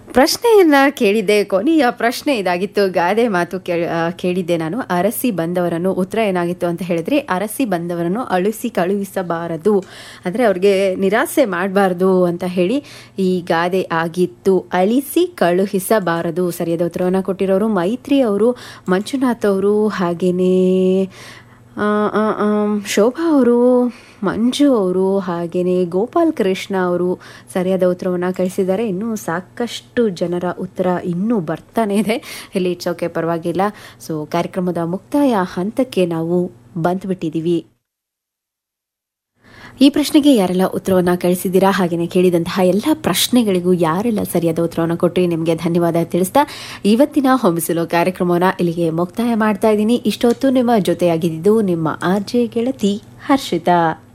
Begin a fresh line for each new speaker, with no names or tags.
ಪ್ರಶ್ನೆಯನ್ನ ಕೇಳಿದ್ದೆ ಕೊನೆಯ ಪ್ರಶ್ನೆ ಇದಾಗಿತ್ತು ಗಾದೆ ಮಾತು ಕೇಳ- ಆ, ಕೇಳಿದ್ದೆ ನಾನು ಅರಸಿ ಬಂದವರನ್ನು ಉತ್ತರ ಏನಾಗಿತ್ತು ಅಂತ ಹೇಳಿದ್ರೆ ಅರಸಿ ಬಂದವರನ್ನು ಅಳಿಸಿ ಕಳುಹಿಸಬಾರದು ಅಂದರೆ ಅವ್ರಿಗೆ ನಿರಾಸೆ ಮಾಡಬಾರ್ದು ಅಂತ ಹೇಳಿ ಈ ಗಾದೆ ಆಗಿತ್ತು ಅಳಿಸಿ ಕಳುಹಿಸಬಾರದು ಸರಿಯಾದ ಉತ್ತರವನ್ನು ಕೊಟ್ಟಿರೋರು ಮೈತ್ರಿ ಅವರು ಮಂಜುನಾಥ್ ಅವರು ಹಾಗೆಯೇ ಆ, ಆ, ಆಮ್, ಶೋಭಾ ಅವರು ಮಂಜು ಅವರು ಹಾಗೆಯೇ ಗೋಪಾಲ್ ಕೃಷ್ಣ ಅವರು ಸರಿಯಾದ ಉತ್ತರವನ್ನು ಕಳಿಸಿದ್ದಾರೆ ಇನ್ನೂ ಸಾಕಷ್ಟು ಜನರ ಉತ್ತರ ಇನ್ನೂ ಬರ್ತಾನೆ ಇದೆ ಇಲ್ಲಿ ಇಟ್ಸ್ ಓಕೆ ಪರವಾಗಿಲ್ಲ ಸೊ ಕಾರ್ಯಕ್ರಮದ ಮುಕ್ತಾಯ ಹಂತಕ್ಕೆ ನಾವು ಬಂದ್ಬಿಟ್ಟಿದ್ದೀವಿ ಈ ಪ್ರಶ್ನೆಗೆ ಯಾರೆಲ್ಲ ಉತ್ತರವನ್ನು ಕಳಿಸಿದ್ದೀರಾ ಹಾಗೆಯೇ ಕೇಳಿದಂತಹ ಎಲ್ಲ ಪ್ರಶ್ನೆಗಳಿಗೂ ಯಾರೆಲ್ಲ ಸರಿಯಾದ ಉತ್ತರವನ್ನು ಕೊಟ್ಟರೆ ನಿಮಗೆ ಧನ್ಯವಾದ ತಿಳಿಸ್ತಾ ಇವತ್ತಿನ ಹೊಂಬಿಸಲು ಕಾರ್ಯಕ್ರಮವನ್ನು ಇಲ್ಲಿಗೆ ಮುಕ್ತಾಯ ಮಾಡ್ತಾ ಇದ್ದೀನಿ ಇಷ್ಟೊತ್ತು ನಿಮ್ಮ ಜೊತೆಯಾಗಿದ್ದು ನಿಮ್ಮ ಆರ್ ಜೆ ಗೆಳತಿ ಹರ್ಷಿತಾ